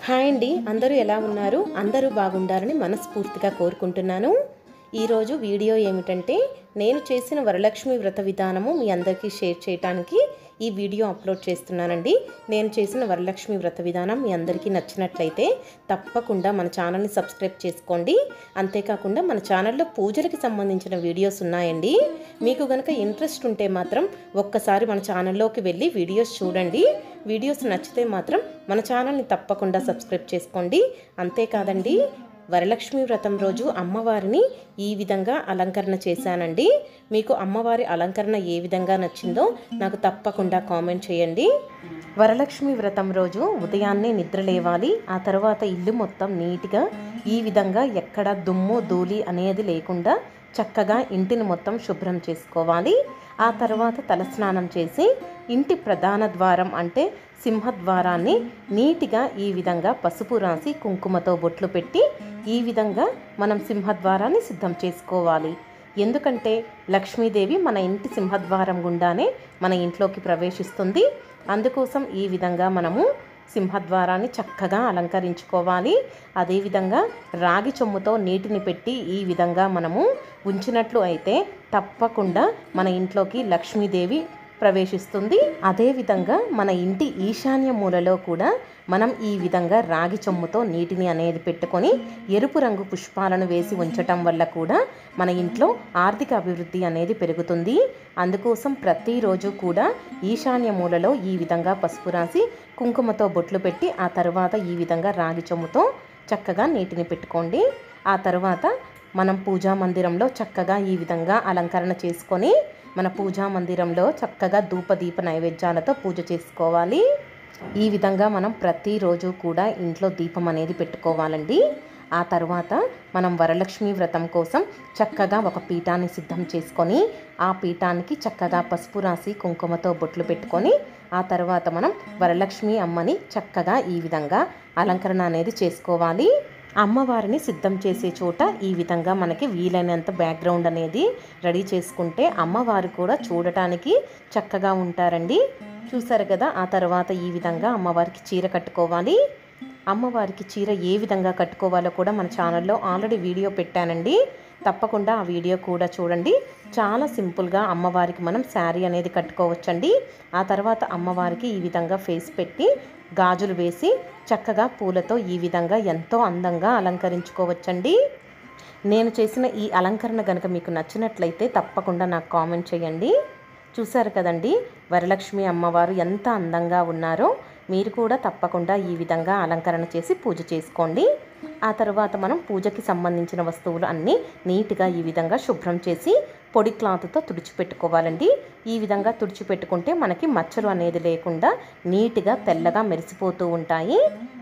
hi అండి అందరూ ఎలా ఉన్నారు అందరూ బాగుండాలని మనస్ఫూర్తిగా కోరుకుంటున్నాను ఈరోజు వీడియో ఏమిటంటే నేను చేసిన వరలక్ష్మి వ్రత విధానము మీ అందరికీ షేర్ చేయడానికి ఈ వీడియో అప్లోడ్ చేస్తున్నానండి నేను చేసిన వరలక్ష్మి వ్రత విధానం మీ అందరికీ నచ్చినట్లయితే తప్పకుండా మన ఛానల్ని సబ్స్క్రైబ్ చేసుకోండి అంతేకాకుండా మన ఛానల్లో పూజలకి సంబంధించిన వీడియోస్ ఉన్నాయండి మీకు గనక ఇంట్రెస్ట్ ఉంటే మాత్రం ఒక్కసారి మన ఛానల్లోకి వెళ్ళి వీడియోస్ చూడండి వీడియోస్ నచ్చితే మాత్రం మన ఛానల్ని తప్పకుండా సబ్స్క్రైబ్ చేసుకోండి అంతేకాదండి వరలక్ష్మి వ్రతం రోజు అమ్మవారిని ఈ విధంగా అలంకరణ చేశానండి మీకు అమ్మవారి అలంకరణ ఏ విధంగా నచ్చిందో నాకు తప్పకుండా కామెంట్ చేయండి వరలక్ష్మి వ్రతం రోజు ఉదయాన్నే నిద్ర లేవాలి ఆ తర్వాత ఇల్లు మొత్తం నీట్గా ఈ విధంగా ఎక్కడ దుమ్ము ధూళి అనేది లేకుండా చక్కగా ఇంటిని మొత్తం శుభ్రం చేసుకోవాలి ఆ తర్వాత తలస్నానం చేసి ఇంటి ప్రధాన ద్వారం అంటే సింహద్వారాన్ని నీటిగా ఈ విధంగా పసుపు రాసి కుంకుమతో బొట్లు పెట్టి ఈ విధంగా మనం సింహద్వారాన్ని సిద్ధం చేసుకోవాలి ఎందుకంటే లక్ష్మీదేవి మన ఇంటి సింహద్వారం గుండానే మన ఇంట్లోకి ప్రవేశిస్తుంది అందుకోసం ఈ విధంగా మనము సింహద్వారాన్ని చక్కగా అలంకరించుకోవాలి అదేవిధంగా రాగి చెమ్ముతో నీటిని పెట్టి ఈ విధంగా మనము ఉంచినట్లు అయితే తప్పకుండా మన ఇంట్లోకి లక్ష్మీదేవి ప్రవేశిస్తుంది అదేవిధంగా మన ఇంటి ఈశాన్య మూలలో కూడా మనం ఈ విధంగా రాగి చెమ్ముతో నీటిని అనేది పెట్టుకొని ఎరుపు రంగు పుష్పాలను వేసి ఉంచటం వల్ల కూడా మన ఇంట్లో ఆర్థిక అభివృద్ధి అనేది పెరుగుతుంది అందుకోసం ప్రతిరోజు కూడా ఈశాన్య మూలలో ఈ విధంగా పసుపు రాసి కుంకుమతో బొట్లు పెట్టి ఆ తర్వాత ఈ విధంగా రాగి చెమ్ముతో చక్కగా నీటిని పెట్టుకోండి ఆ తర్వాత మనం పూజా మందిరంలో చక్కగా ఈ విధంగా అలంకరణ చేసుకొని మన పూజా మందిరంలో చక్కగా ధూపదీప నైవేద్యాలతో పూజ చేసుకోవాలి ఈ విధంగా మనం ప్రతిరోజు కూడా ఇంట్లో దీపం అనేది పెట్టుకోవాలండి ఆ తర్వాత మనం వరలక్ష్మి వ్రతం కోసం చక్కగా ఒక పీఠాన్ని సిద్ధం చేసుకొని ఆ పీఠానికి చక్కగా పసుపు రాసి కుంకుమతో బొట్లు పెట్టుకొని ఆ తర్వాత మనం వరలక్ష్మి అమ్మని చక్కగా ఈ విధంగా అలంకరణ అనేది చేసుకోవాలి అమ్మవారిని సిద్ధం చేసే చోట ఈ విధంగా మనకి వీలైనంత బ్యాక్గ్రౌండ్ అనేది రెడీ చేసుకుంటే అమ్మవారు కూడా చూడటానికి చక్కగా ఉంటారండి చూసారు కదా ఆ తర్వాత ఈ విధంగా అమ్మవారికి చీర కట్టుకోవాలి అమ్మవారికి చీర ఏ విధంగా కట్టుకోవాలో కూడా మన ఛానల్లో ఆల్రెడీ వీడియో పెట్టానండి తప్పకుండా ఆ వీడియో కూడా చూడండి చాలా సింపుల్గా అమ్మవారికి మనం శారీ అనేది కట్టుకోవచ్చండి ఆ తర్వాత అమ్మవారికి ఈ విధంగా ఫేస్ పెట్టి గాజులు వేసి చక్కగా పూలతో ఈ విధంగా ఎంతో అందంగా అలంకరించుకోవచ్చండి నేను చేసిన ఈ అలంకరణ కనుక మీకు నచ్చినట్లయితే తప్పకుండా నాకు కామెంట్ చేయండి చూశారు కదండి వరలక్ష్మి అమ్మవారు ఎంత అందంగా ఉన్నారో మీరు కూడా తప్పకుండా ఈ విధంగా అలంకరణ చేసి పూజ చేసుకోండి ఆ తర్వాత మనం పూజకి సంబంధించిన వస్తువులు అన్నీ నీట్గా ఈ విధంగా శుభ్రం చేసి పొడి క్లాత్తో తుడిచిపెట్టుకోవాలండి ఈ విధంగా తుడిచిపెట్టుకుంటే మనకి మచ్చలు అనేది లేకుండా నీట్గా తెల్లగా మెరిసిపోతూ ఉంటాయి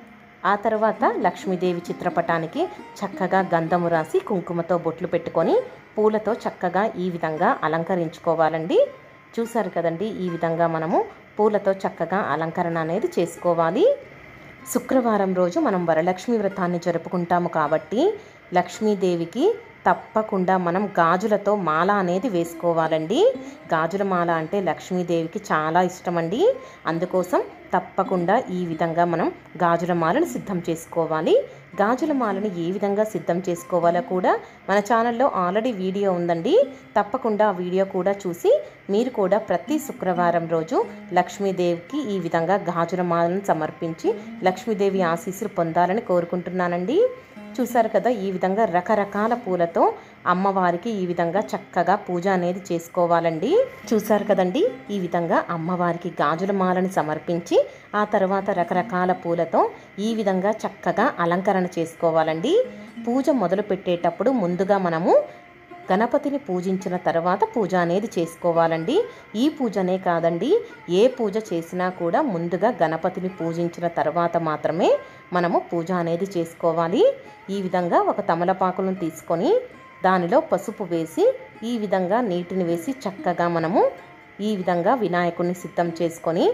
ఆ తర్వాత లక్ష్మీదేవి చిత్రపటానికి చక్కగా గంధము రాసి కుంకుమతో బొట్లు పెట్టుకొని పూలతో చక్కగా ఈ విధంగా అలంకరించుకోవాలండి చూసారు కదండి ఈ విధంగా మనము పూలతో చక్కగా అలంకరణ అనేది చేసుకోవాలి శుక్రవారం రోజు మనం వరలక్ష్మి వ్రతాన్ని జరుపుకుంటాము కాబట్టి లక్ష్మీదేవికి తప్పకుండా మనం గాజులతో మాల అనేది వేసుకోవాలండి గాజుల మాల అంటే లక్ష్మీదేవికి చాలా ఇష్టమండి అందుకోసం తప్పకుండా ఈ విధంగా మనం గాజుల మాలను సిద్ధం చేసుకోవాలి గాజుల మాలను ఏ విధంగా సిద్ధం చేసుకోవాలో కూడా మన ఛానల్లో ఆల్రెడీ వీడియో ఉందండి తప్పకుండా ఆ వీడియో కూడా చూసి మీరు కూడా ప్రతి శుక్రవారం రోజు లక్ష్మీదేవికి ఈ విధంగా గాజుల మాలను సమర్పించి లక్ష్మీదేవి ఆశీస్సులు పొందాలని కోరుకుంటున్నానండి చూసారు కదా ఈ విధంగా రకరకాల పూలతో అమ్మవారికి ఈ విధంగా చక్కగా పూజ అనేది చేసుకోవాలండి చూసారు కదండి ఈ విధంగా అమ్మవారికి గాజుల మాలని సమర్పించి ఆ తర్వాత రకరకాల పూలతో ఈ విధంగా చక్కగా అలంకరణ చేసుకోవాలండి పూజ మొదలు పెట్టేటప్పుడు ముందుగా మనము గణపతిని పూజించిన తర్వాత పూజ అనేది చేసుకోవాలండి ఈ పూజనే కాదండి ఏ పూజ చేసినా కూడా ముందుగా గణపతిని పూజించిన తర్వాత మాత్రమే మనము పూజ అనేది చేసుకోవాలి ఈ విధంగా ఒక తమలపాకులను తీసుకొని దానిలో పసుపు వేసి ఈ విధంగా నీటిని వేసి చక్కగా మనము ఈ విధంగా వినాయకుడిని సిద్ధం చేసుకొని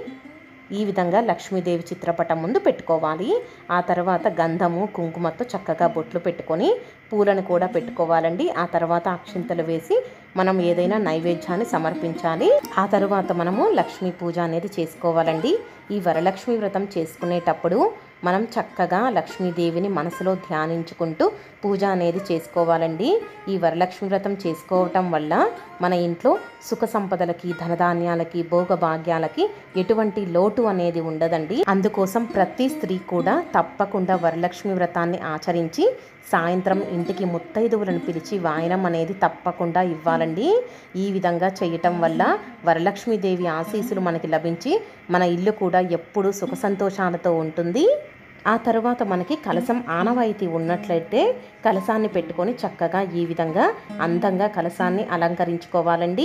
ఈ విధంగా లక్ష్మీదేవి చిత్రపటం ముందు పెట్టుకోవాలి ఆ తర్వాత గంధము కుంకుమతో చక్కగా బొట్లు పెట్టుకొని పూలను కూడా పెట్టుకోవాలండి ఆ తర్వాత అక్షింతలు వేసి మనం ఏదైనా నైవేద్యాన్ని సమర్పించాలి ఆ తర్వాత మనము లక్ష్మీ పూజ అనేది చేసుకోవాలండి ఈ వరలక్ష్మి వ్రతం చేసుకునేటప్పుడు మనం చక్కగా లక్ష్మీదేవిని మనసులో ధ్యానించుకుంటూ పూజ అనేది చేసుకోవాలండి ఈ వరలక్ష్మి వ్రతం చేసుకోవటం వల్ల మన ఇంట్లో సుఖ సంపదలకి ధనధాన్యాలకి భోగభాగ్యాలకి ఎటువంటి లోటు అనేది ఉండదండి అందుకోసం ప్రతి స్త్రీ కూడా తప్పకుండా వరలక్ష్మి వ్రతాన్ని ఆచరించి సాయంత్రం ఇంటికి ముత్తైదువులను పిలిచి వాయనం అనేది తప్పకుండా ఇవ్వాలండి ఈ విధంగా చేయటం వల్ల వరలక్ష్మీదేవి ఆశీస్సులు మనకి లభించి మన ఇల్లు కూడా ఎప్పుడూ సుఖ సంతోషాలతో ఉంటుంది ఆ తర్వాత మనకి కలసం ఆనవాయితీ ఉన్నట్లయితే కలసాన్ని పెట్టుకొని చక్కగా ఈ విధంగా అందంగా కలసాన్ని అలంకరించుకోవాలండి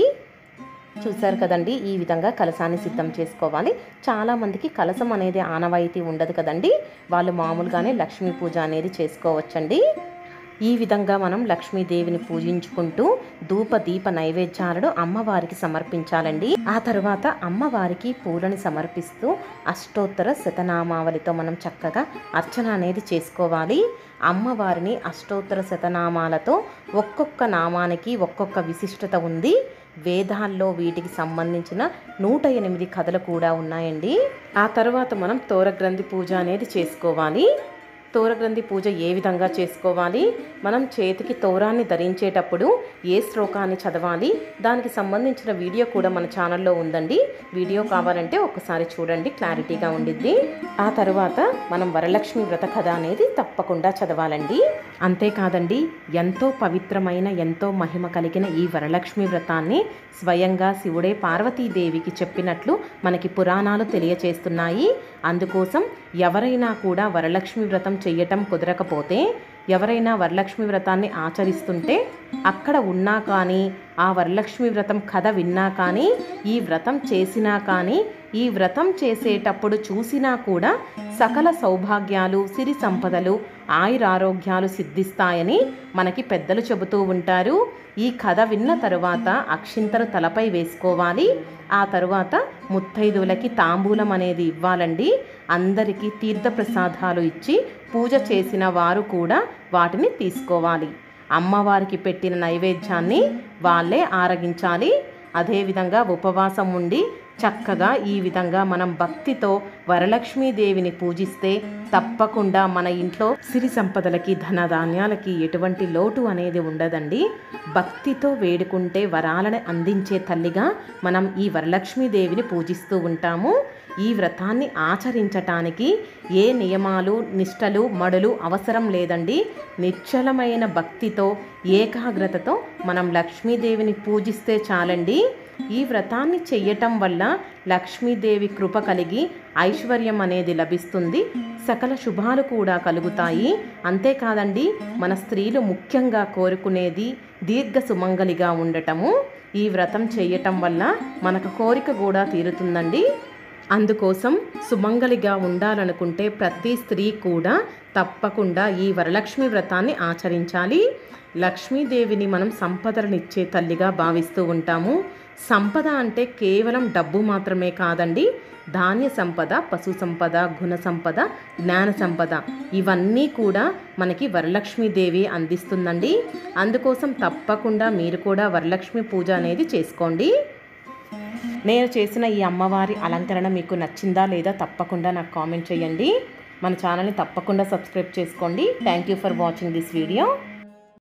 చూశారు కదండి ఈ విధంగా కలసాన్ని సిద్ధం చేసుకోవాలి చాలామందికి కలసం అనేది ఆనవాయితీ ఉండదు కదండి వాళ్ళు మామూలుగానే లక్ష్మీ పూజ అనేది చేసుకోవచ్చండి ఈ విధంగా మనం లక్ష్మీదేవిని పూజించుకుంటూ ధూప దీప నైవేద్యాలను అమ్మవారికి సమర్పించాలండి ఆ తర్వాత అమ్మవారికి పూలని సమర్పిస్తూ అష్టోత్తర శతనామావళితో మనం చక్కగా అర్చన అనేది చేసుకోవాలి అమ్మవారిని అష్టోత్తర శతనామాలతో ఒక్కొక్క నామానికి ఒక్కొక్క విశిష్టత ఉంది వేదాల్లో వీటికి సంబంధించిన నూట ఎనిమిది కథలు కూడా ఉన్నాయండి ఆ తర్వాత మనం తోరగ్రంథి పూజ అనేది చేసుకోవాలి తోరగ్రంథి పూజ ఏ విధంగా చేసుకోవాలి మనం చేతికి తోరాన్ని ధరించేటప్పుడు ఏ శ్లోకాన్ని చదవాలి దానికి సంబంధించిన వీడియో కూడా మన ఛానల్లో ఉందండి వీడియో కావాలంటే ఒకసారి చూడండి క్లారిటీగా ఉండిద్ది ఆ తర్వాత మనం వరలక్ష్మి వ్రత కథ అనేది తప్పకుండా చదవాలండి అంతేకాదండి ఎంతో పవిత్రమైన ఎంతో మహిమ కలిగిన ఈ వరలక్ష్మి వ్రతాన్ని స్వయంగా శివుడే పార్వతీదేవికి చెప్పినట్లు మనకి పురాణాలు తెలియచేస్తున్నాయి అందుకోసం ఎవరైనా కూడా వరలక్ష్మి వ్రతం చెయ్యటం కుదరకపోతే ఎవరైనా వరలక్ష్మి వ్రతాన్ని ఆచరిస్తుంటే అక్కడ ఉన్నా కానీ ఆ వరలక్ష్మి వ్రతం కథ విన్నా కానీ ఈ వ్రతం చేసినా కానీ ఈ వ్రతం చేసేటప్పుడు చూసినా కూడా సకల సౌభాగ్యాలు సిరి సంపదలు ఆయురారోగ్యాలు సిద్ధిస్తాయని మనకి పెద్దలు చెబుతూ ఉంటారు ఈ కథ విన్న తరువాత అక్షింతలు తలపై వేసుకోవాలి ఆ తరువాత ముత్తైదువులకి తాంబూలం అనేది ఇవ్వాలండి అందరికీ తీర్థప్రసాదాలు ఇచ్చి పూజ చేసిన వారు కూడా వాటిని తీసుకోవాలి అమ్మవారికి పెట్టిన నైవేద్యాన్ని వాళ్ళే ఆరగించాలి అదేవిధంగా ఉపవాసం ఉండి చక్కగా ఈ విధంగా మనం భక్తితో వరలక్ష్మీదేవిని పూజిస్తే తప్పకుండా మన ఇంట్లో సిరి సంపదలకి ధనధాన్యాలకి ఎటువంటి లోటు అనేది ఉండదండి భక్తితో వేడుకుంటే వరాలను అందించే తల్లిగా మనం ఈ వరలక్ష్మీదేవిని పూజిస్తూ ఉంటాము ఈ వ్రతాన్ని ఆచరించటానికి ఏ నియమాలు నిష్టలు మడులు అవసరం లేదండి నిశ్చలమైన భక్తితో ఏకాగ్రతతో మనం లక్ష్మీదేవిని పూజిస్తే చాలండి ఈ వ్రతాన్ని చెయ్యటం వల్ల లక్ష్మీదేవి కృప కలిగి ఐశ్వర్యం అనేది లభిస్తుంది సకల శుభాలు కూడా కలుగుతాయి అంతేకాదండి మన స్త్రీలు ముఖ్యంగా కోరుకునేది దీర్ఘ సుమంగలిగా ఉండటము ఈ వ్రతం చేయటం వల్ల మనకు కోరిక కూడా తీరుతుందండి అందుకోసం సుమంగలిగా ఉండాలనుకుంటే ప్రతి స్త్రీ కూడా తప్పకుండా ఈ వరలక్ష్మి వ్రతాన్ని ఆచరించాలి లక్ష్మీదేవిని మనం సంపదలనిచ్చే తల్లిగా భావిస్తూ ఉంటాము సంపద అంటే కేవలం డబ్బు మాత్రమే కాదండి ధాన్య సంపద పశు సంపద గుణ సంపద జ్ఞాన సంపద ఇవన్నీ కూడా మనకి వరలక్ష్మీదేవి అందిస్తుందండి అందుకోసం తప్పకుండా మీరు కూడా వరలక్ష్మి పూజ అనేది చేసుకోండి నేను చేసిన ఈ అమ్మవారి అలంకరణ మీకు నచ్చిందా లేదా తప్పకుండా నాకు కామెంట్ చేయండి మన ఛానల్ని తప్పకుండా సబ్స్క్రైబ్ చేసుకోండి thank you for watching this video